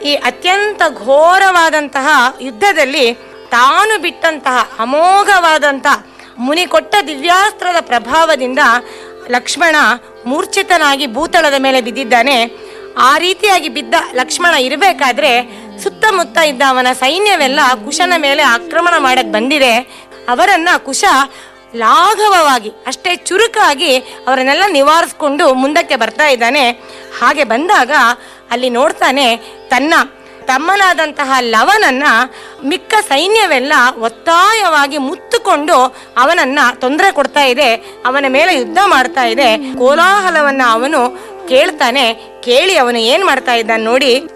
ಈ ಅತ್ಯಂತ ಘೋರವಾದಂತಹ ಯುದ್ಧದಲ್ಲಿ ತಾನು ಬಿಟ್ಟಂತಹ ಅಮೋಘವಾದಂತಹ ಮುನಿ ಕೊಟ್ಟ ದಿವ್ಯಾಸ್ತ್ರದ ಪ್ರಭಾವದಿಂದ ಲಕ್ಷ್ಮಣ ಮೂರ್ಛಿತನಾಗಿ ಭೂತಳದ ಮೇಲೆ ಬಿದ್ದಿದ್ದಾನೆ ಆ ರೀತಿಯಾಗಿ ಬಿದ್ದ ಲಕ್ಷ್ಮಣ ಇರಬೇಕಾದ್ರೆ ಸುತ್ತಮುತ್ತ ಇದ್ದ ಅವನ ಸೈನ್ಯವೆಲ್ಲ ಕುಶನ ಮೇಲೆ ಆಕ್ರಮಣ ಮಾಡಕ್ ಬಂದಿದೆ ಅವರನ್ನ ಕುಶ ಲಾಘವವಾಗಿ ಅಷ್ಟೇ ಚುರುಕಾಗಿ ಅವರನ್ನೆಲ್ಲ ನಿವಾರಿಸ್ಕೊಂಡು ಮುಂದಕ್ಕೆ ಬರ್ತಾ ಇದ್ದಾನೆ ಹಾಗೆ ಬಂದಾಗ ಅಲ್ಲಿ ನೋಡ್ತಾನೆ ತನ್ನ ತಮ್ಮನಾದಂತಹ ಲವನನ್ನ ಮಿಕ್ಕ ಸೈನ್ಯವೆಲ್ಲ ಒತ್ತಾಯವಾಗಿ ಮುತ್ತುಕೊಂಡು ಅವನನ್ನ ತೊಂದರೆ ಕೊಡ್ತಾ ಇದೆ ಅವನ ಮೇಲೆ ಯುದ್ಧ ಮಾಡ್ತಾ ಇದೆ ಕೋಲಾಹಲವನ್ನ ಅವನು ಕೇಳ್ತಾನೆ ಕೇಳಿ ಅವನು ಏನ್ ಮಾಡ್ತಾ ಇದ್ದಾನೆ ನೋಡಿ